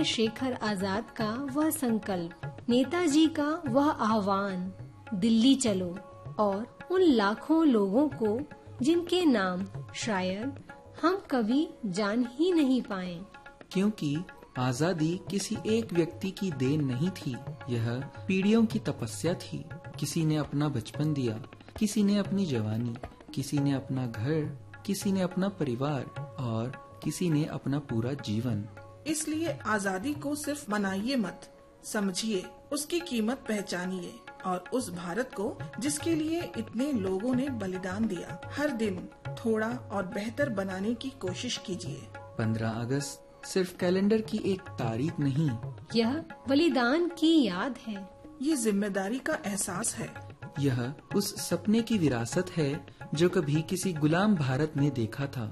चंद्रशेखर आजाद का वह संकल्प नेताजी का वह आह्वान दिल्ली चलो और उन लाखों लोगों को जिनके नाम शायद हम कभी जान ही नहीं पाए क्योंकि आजादी किसी एक व्यक्ति की देन नहीं थी यह पीढ़ियों की तपस्या थी किसी ने अपना बचपन दिया किसी ने अपनी जवानी किसी ने अपना घर किसी ने अपना परिवार और किसी ने अपना पूरा जीवन इसलिए आजादी को सिर्फ मनाइए मत समझिए उसकी कीमत पहचानिए और उस भारत को जिसके लिए इतने लोगों ने बलिदान दिया हर दिन थोड़ा और बेहतर बनाने की कोशिश कीजिए 15 अगस्त सिर्फ कैलेंडर की एक तारीख नहीं यह बलिदान की याद है ये जिम्मेदारी का एहसास है यह उस सपने की विरासत है जो कभी किसी गुलाम भारत ने देखा था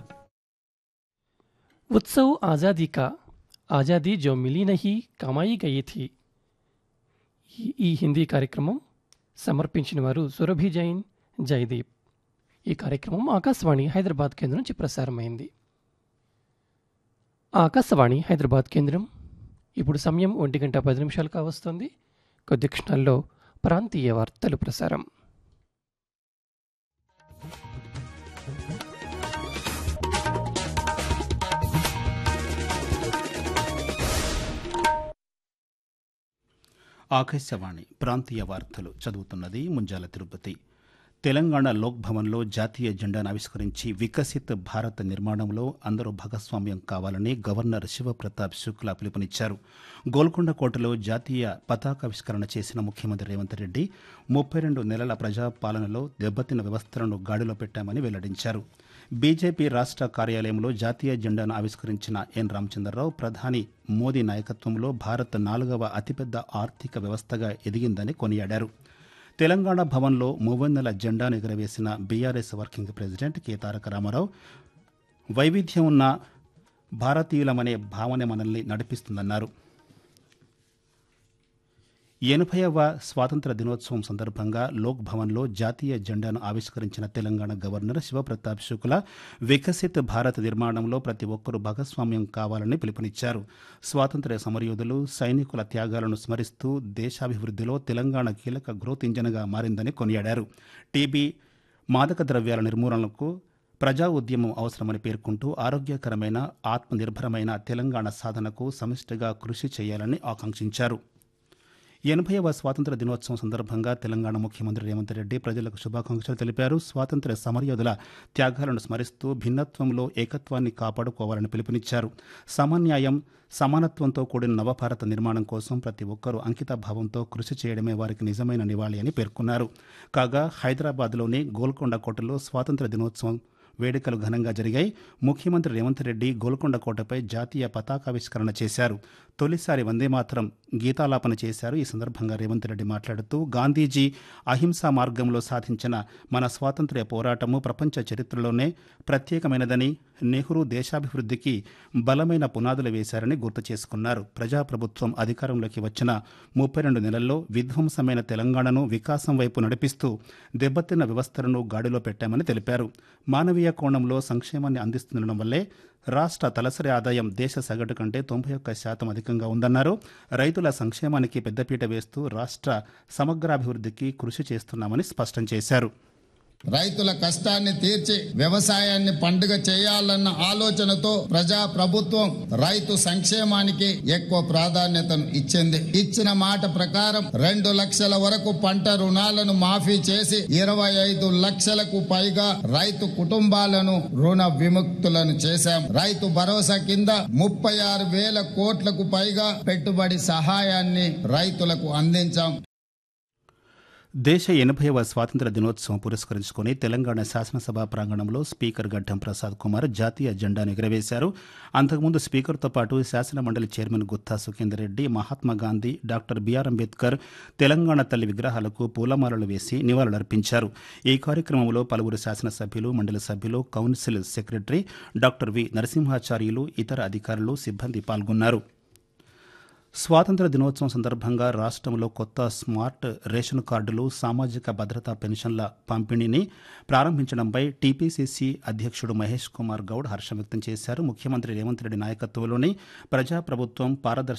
उत्सव आज़ादी का ఆజాదీ జో మిలీ నహీ కమాయి గయి థీ ఈ- ఈ హిందీ కార్యక్రమం సమర్పించిన వారు సురభి జైన్ జయదీప్ ఈ కార్యక్రమం ఆకాశవాణి హైదరాబాద్ కేంద్రం నుంచి ప్రసారమైంది ఆకాశవాణి హైదరాబాద్ కేంద్రం ఇప్పుడు సమయం ఒంటి గంట పది నిమిషాలు కావస్తుంది కొద్ది క్షణాల్లో ప్రాంతీయ వార్తలు ప్రసారం ఆకాశవాణి ప్రాంతీయ వార్తలు చదువుతున్నది ముంజాల తిరుపతి తెలంగాణ లోక్ భవన్లో జాతీయ జెండాను ఆవిష్కరించి వికసిత్ భారత్ నిర్మాణంలో అందరూ భాగస్వామ్యం కావాలని గవర్నర్ శివప్రతాప్ శుక్లా పిలుపునిచ్చారు గోల్కొండ కోటలో జాతీయ పతాకావిష్కరణ చేసిన ముఖ్యమంత్రి రేవంత్ రెడ్డి ముప్పై రెండు నెలల ప్రజాపాలనలో దెబ్బతిన్న వ్యవస్థలను గాడిలో పెట్టామని వెల్లడించారు బీజేపీ రాష్ట్ర కార్యాలయంలో జాతీయ జెండాను ఆవిష్కరించిన ఎన్ రామచంద్రరావు ప్రధాని మోదీ నాయకత్వంలో భారత్ నాలుగవ అతిపెద్ద ఆర్థిక వ్యవస్థగా ఎదిగిందని కొనియాడారు తెలంగాణ భవన్లో మూవన్నెల జెండాను ఎగురవేసిన BRS working president K Taraka Ramarao వైవిధ్యం ఉన్న భారతీయులమనే భావన మనల్ని నడిపిస్తుందన్నారు ఎనభైవ స్వాతంత్ర దినోత్సవం సందర్భంగా లోక్ భవన్లో జాతీయ జెండాను ఆవిష్కరించిన తెలంగాణ గవర్నర్ శివప్రతాప్ శుక్లా వికసిత్ భారత్ నిర్మాణంలో ప్రతి ఒక్కరూ భాగస్వామ్యం కావాలని పిలుపునిచ్చారు స్వాతంత్ర్య సమరయోధులు సైనికుల త్యాగాలను స్మరిస్తూ దేశాభివృద్ధిలో తెలంగాణ కీలక గ్రోత్ ఇంజన్గా మారిందని కొనియాడారు టీబీ మాదక ద్రవ్యాల నిర్మూలనకు ప్రజా ఉద్యమం అవసరమని పేర్కొంటూ ఆరోగ్యకరమైన ఆత్మనిర్భరమైన తెలంగాణ సాధనకు సమిష్టిగా కృషి చేయాలని ఆకాంక్షించారు ఎనభైవ స్వాతంత్ర దినోత్సవం సందర్భంగా తెలంగాణ ముఖ్యమంత్రి రేవంత్ రెడ్డి ప్రజలకు శుభాకాంక్షలు తెలిపారు స్వాతంత్ర్య సమరయోధుల త్యాగాలను స్మరిస్తూ భిన్నత్వంలో ఏకత్వాన్ని కాపాడుకోవాలని పిలుపునిచ్చారు సమన్యాయం సమానత్వంతో కూడిన నవభారత నిర్మాణం కోసం ప్రతి ఒక్కరూ అంకిత భావంతో కృషి చేయడమే వారికి నిజమైన నివాళి అని పేర్కొన్నారు కాగా హైదరాబాద్లోని గోల్కొండ కోటలో స్వాతంత్ర దినోత్సవం వేడుకలు ఘనంగా జరిగాయి ముఖ్యమంత్రి రేవంత్ రెడ్డి గోల్కొండ కోటపై జాతీయ పతాకావిష్కరణ చేశారు తొలిసారి వందేమాతరం గీతాలాపన చేశారు ఈ సందర్భంగా రేవంత్ రెడ్డి మాట్లాడుతూ గాంధీజీ అహింసా మార్గంలో సాధించిన మన స్వాతంత్ర్య పోరాటము ప్రపంచ చరిత్రలోనే ప్రత్యేకమైనదని నెహ్రూ దేశాభివృద్ధికి బలమైన పునాదులు వేశారని గుర్తు చేసుకున్నారు ప్రజాప్రభుత్వం అధికారంలోకి వచ్చిన ముప్పై రెండు నెలల్లో విధ్వంసమైన తెలంగాణను వికాసం వైపు నడిపిస్తూ దెబ్బతిన్న వ్యవస్థలను గాడిలో పెట్టామని తెలిపారు మానవీయ కోణంలో సంక్షేమాన్ని అందిస్తుండడం వల్లే రాష్ట్ర తలసరి ఆదాయం దేశ సగటు కంటే తొంభై ఒక్క శాతం అధికంగా ఉందన్నారు రైతుల సంక్షేమానికి పెద్దపీట వేస్తూ రాష్ట్ర సమగ్రాభివృద్ధికి కృషి చేస్తున్నామని స్పష్టం చేశారు రైతుల కష్టాన్ని తీర్చి వ్యవసాయాన్ని పండుగ చేయాలన్న ఆలోచనతో ప్రజా ప్రభుత్వం రైతు సంక్షేమానికి ఎక్కువ ప్రాధాన్యతను ఇచ్చింది ఇచ్చిన మాట ప్రకారం రెండు లక్షల వరకు పంట రుణాలను మాఫీ చేసి ఇరవై ఐదు లక్షలకు పైగా రైతు కుటుంబాలను రుణ విముక్తులను చేశాం రైతు భరోసా కింద ముప్పై ఆరు వేల కోట్లకు పైగా పెట్టుబడి సహాయాన్ని రైతులకు అందించాం దేశ ఎనభైవ స్వాతంత్ర దినోత్సవం పురస్కరించుకుని తెలంగాణ శాసనసభ ప్రాంగణంలో స్పీకర్ గడ్డం ప్రసాద్ కుమార్ జాతీయ జెండాను ఎగురవేశారు అంతకుముందు స్పీకర్తో పాటు శాసన మండలి chairman Gutta Sukhender Reddy Mahatma Gandhi doctor B R Ambedkar Telangana తల్లి విగ్రహాలకు పూలమాలలు వేసి నివాళులర్పించారు ఈ కార్యక్రమంలో పలువురు శాసనసభ్యులు మండలి సభ్యులు council secretary doctor V Narasimhacharyulu ఇతర అధికారులు సిబ్బంది పాల్గొన్నారు స్వాతంత్ర దినోత్సవం సందర్భంగా రాష్ట్రంలో కొత్త స్మార్ట్ రేషన్ కార్డులు సామాజిక భద్రతా పెన్షన్ల పంపిణీని ప్రారంభించడంపై టీపీసీసీ అధ్యక్షుడు మహేష్ కుమార్ గౌడ్ హర్షం వ్యక్తం చేశారు ముఖ్యమంత్రి రేవంత్ రెడ్డి నాయకత్వంలోని ప్రజాప్రభుత్వం పారదర్శక